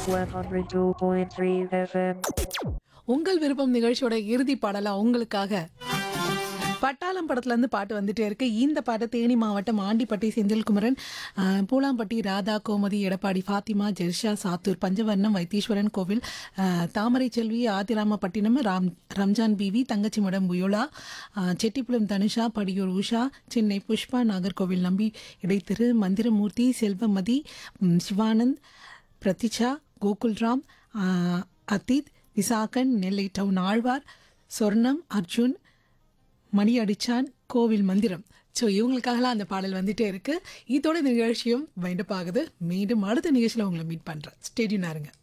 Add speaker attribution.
Speaker 1: 102.3 FM.
Speaker 2: உங்கள் விருப்பம் நிகழ்ச்சியோட இறுதி பாடலா உங்களுக்காக பட்டாளம் படத்துல இருந்து பாட்டு வந்துட்டே இருக்கு இந்த பாட்டு தேனி மாவட்டம் ஆண்டிப்பட்டி செந்தில்குமரன் அஹ், பூலாம்பட்டி ராதா கோமதி எடப்பாடி ஃபாத்திமா ஜெர்ஷா சாத்தூர் பஞ்சவர்ணம் வைத்தீஸ்வரன் கோவில் அஹ், தாமரை செல்வி ஆதிராமப்பட்டினம் ராம் ரம்ஜான் பிவி தங்கச்சி மடம் புயோலா அஹ், செட்டிப்புலம் தனுஷா படியூர் உஷா சென்னை புஷ்பா நாகர்கோவில் நம்பி இடைத்திரு மந்திரமூர்த்தி செல்வமதி ம், சிவானந்த் பிரதிஷா கோகுல்ராம் அஹ், அதீத் விசாகன் நெல்லை டவுன் ஆழ்வார் சொர்ணம் அர்ஜுன் மணி அடிச்சான் கோவில் மந்திரம் ஸோ இவங்களுக்காகலாம் அந்த பாடல் வந்துட்டே இருக்கு இதோட இந்த நிகழ்ச்சியும் வைண்டப் ஆகுது மீண்டும் அடுத்த நிகழ்ச்சியில் உங்களை மீட் பண்ணுறேன் ஸ்டேடியூனாக இருங்க